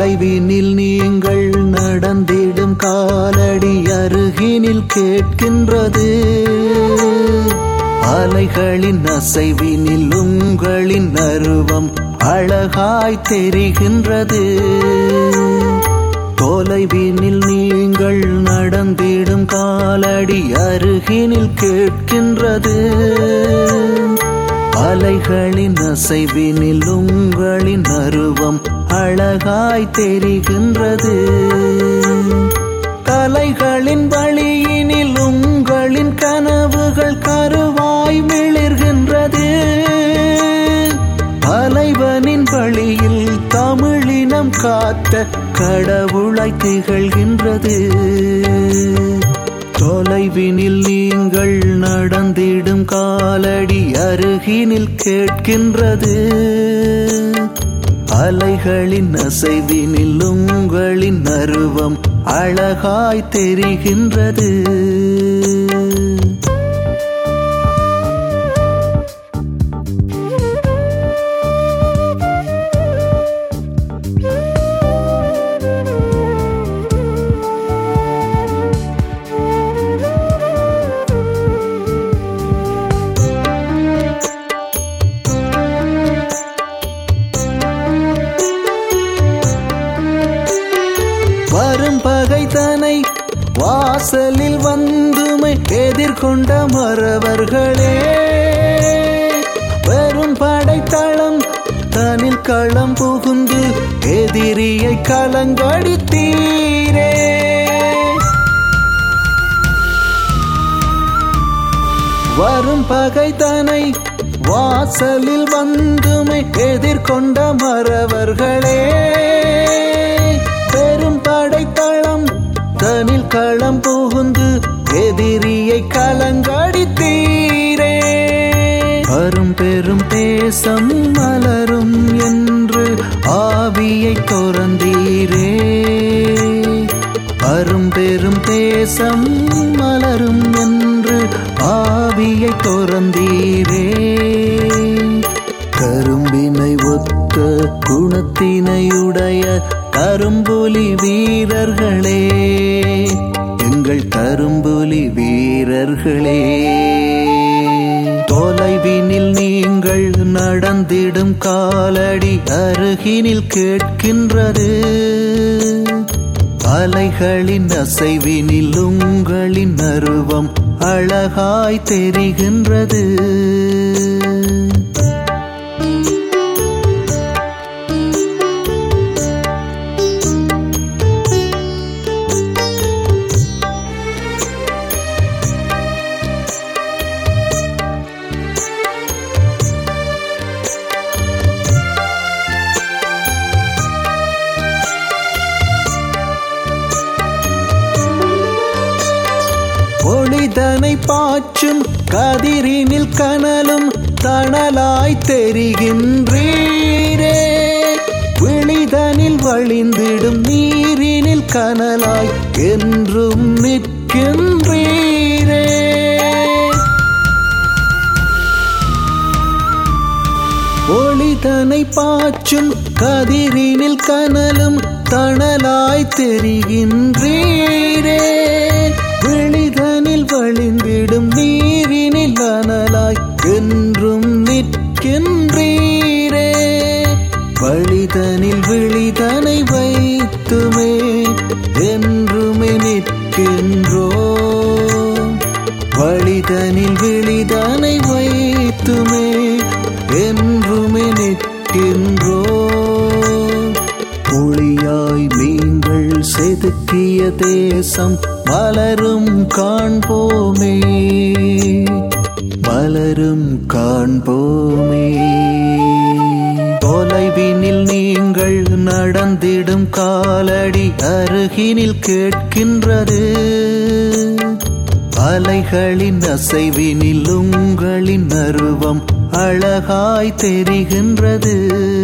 தொலைவினில் நீங்கள் நடந்திடும் காலடி அருகினில் கேட்கின்றது அலைகளின் அசைவினில் உங்களின் அருவம் அழகாய் தெரிகின்றது தொலைவினில் நீங்கள் நடந்திடும் காலடி அருகினில் கேட்கின்றது அலைகளின் அசைவினில் உங்களின் அருவம் அழகாய் தெரிகின்றது கலைகளின் வழியினில் உங்களின் கனவுகள் கருவாய் மிளிர்கின்றது தலைவனின் வழியில் தமிழினம் காத்த கடவுளாய் திகழ்கின்றது தொலைவினில் நீங்கள் நடந்திடும் காலடி அருகினில் கேட்கின்றது அலைகளின் அசைவினில் உங்களின் அருவம் அழகாய் தெரிகின்றது வரும் பகைத்தனை வாசலில் வந்துமை எதிர்கொண்ட மறவர்களே வெறும் படைத்தளம் தனில் களம் புகுந்து எதிரியை களங்கடித்தீரே வரும் பகைத்தனை வாசலில் வந்துமை எதிர்கொண்ட மறவர்களே பெரும் படைத்தளம் தனில் களம் புகுந்து எதிரியை கலங்கடித்தீரே அரும் பெரும் தேசம் மலரும் என்று ஆவியை துறந்தீரே அரும் பெரும் தேசம் மலரும் என்று ஆவியை துறந்தீரே கரும்பினை ஒத்த குணத்தினையுடைய கரும்புலி வீரர்களே எங்கள் கரும்புலி வீரர்களே தொலைவினில் நீங்கள் நடந்திடும் காலடி அருகினில் கேட்கின்றது அலைகளின் அசைவினில் உங்களின் அருவம் அழகாய் தெரிகின்றது ஒளிதனை பாய்ச்சும் கதிரினில் கனலும் தணலாய் தெரிகின்றீரே விழிதனில் வழிந்திடும் நீரினில் கனலாய் என்றும் நிற்கின்றீரே ஒளிதனை பாய்ச்சும் கதிரினில் கனலும் தணலாய் தெரிகின்றீரே விழிதனில் வழிந்திடும் நீரினில் அனலாய் என்றும் நிற்கின்றீரே வழிதனில் விழிதனை வைத்துமே என்றுமே நிற்கின்றோ வழிதனில் விழிதனை வைத்துமே என்றுமே நிற்கின்றோ ஒளியாய் நீங்கள் செதுக்கிய தேசம் மலரும் காண்போமே மலரும் காண்போமே தொலைவினில் நீங்கள் நடந்திடும் காலடி அருகினில் கேட்கின்றது அலைகளின் அசைவினில் உங்களின் அருவம் அழகாய் தெரிகின்றது